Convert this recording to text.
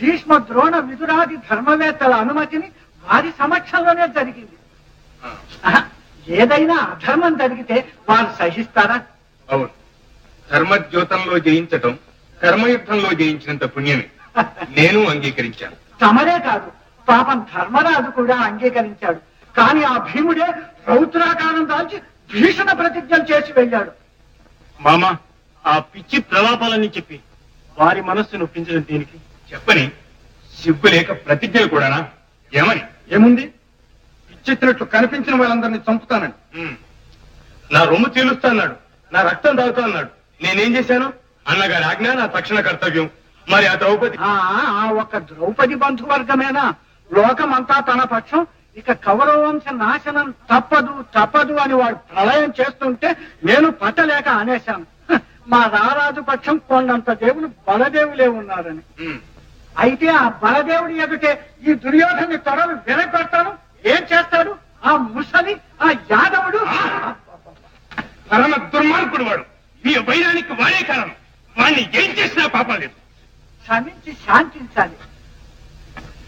భీష్మ ద్రోణ విదురాది ధర్మవేత్తల అనుమతిని వారి సమక్షంలోనే జరిగింది ఆ, ఆహా, ఏదైనా అధర్మం జరిగితే వారు సహిస్తారా అవును ధర్మద్యోతంలో జయించటం కర్మయుద్ధంలో జయించినంత పుణ్యమే నేను అంగీకరించాను తమరే కాదు పాపం ధర్మరాజు కూడా అంగీకరించాడు కానీ ఆ భీముడే రౌద్రాకారం దాల్చి భీషణ ప్రతిజ్ఞలు చేసి వెళ్ళాడు మామ ఆ పిచ్చి ప్రలాపాలన్నీ చెప్పి వారి మనస్సు నొప్పించడం దేనికి చెప్పని సిగ్గు లేక ప్రతిజ్ఞలు కూడానా ఏమని ఏముంది ఇచ్చెత్తినట్లు కనిపించిన వాళ్ళందరినీ చంపుతానండి ఉమ్, నా రొమ్ము చీలుస్తా అన్నాడు నా రక్తం తాగుతా అన్నాడు నేనేం చేశాను అన్నగారి ఆజ్ఞ నా తక్షణ కర్తవ్యం మరి ఆ ద్రౌపది ఆ ఆ ఒక్క ద్రౌపది బంధువర్గమేనా లోకమంతా తన పక్షం ఇక కౌరవ వంశ నాశనం తప్పదు తప్పదు అని వాడు ప్రళయం చేస్తుంటే నేను పట్టలేక అనేశాను హ, మా రారాజు పక్షం కొండంత దేవులు బలదేవులే ఉన్నారని ఉమ్, అయితే ఆ బలదేవుడి ఎదుటే ఈ దుర్యోధని తొడలు వినగొడతాను ఏం చేస్తాడు ఆ ముసలి ఆ యాదవుడు పరమ దుర్మార్గుడు వాడు మీ వైరానికి వాడే కారణం వాణ్ణి ఏం చేసినా పాపం లేదు క్షమించి శాంతించాలి